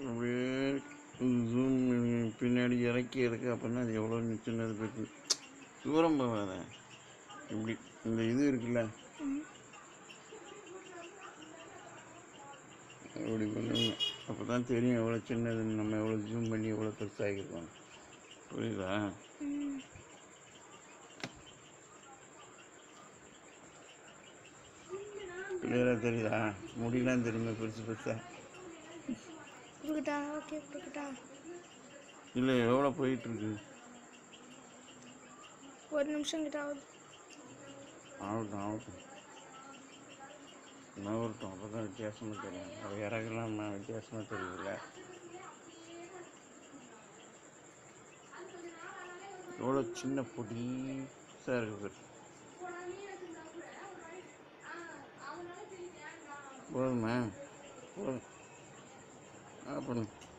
அப்படியே ஜூம் பின்னாடி இறக்கி எடுக்க அப்படின்னா அது எவ்வளோ சின்னது பெருசு தூரம் போகாத இப்படி இந்த இது இருக்குல்ல அப்படி பண்ணணும் அப்போ தான் தெரியும் எவ்வளோ சின்னதுன்னு நம்ம எவ்வளோ ஜூம் பண்ணி எவ்வளோ பெருசாகிருக்கோம் புரியுதா ம் கிளியராக தெரியுதா முடியெல்லாம் தெரியுமா பெருசு பெருசாக கொடுக்கட்டா ஓகே கொடுக்கட்டா இல்லை எவ்வளோ போயிட்டுருக்கு ஒரு நிமிஷம் கிட்ட ஆகுது ஆகட்டும் ஆகட்டும் நகரட்டும் அப்போ தான் வித்தியாசமாக தெரியும் அது இறகெல்லாம் நான் வித்தியாசமாக தெரியுதுல்ல எவ்வளோ சின்ன பொடிசாக இருக்கு பாரு போதுமா போதும் ஆ பண்ணு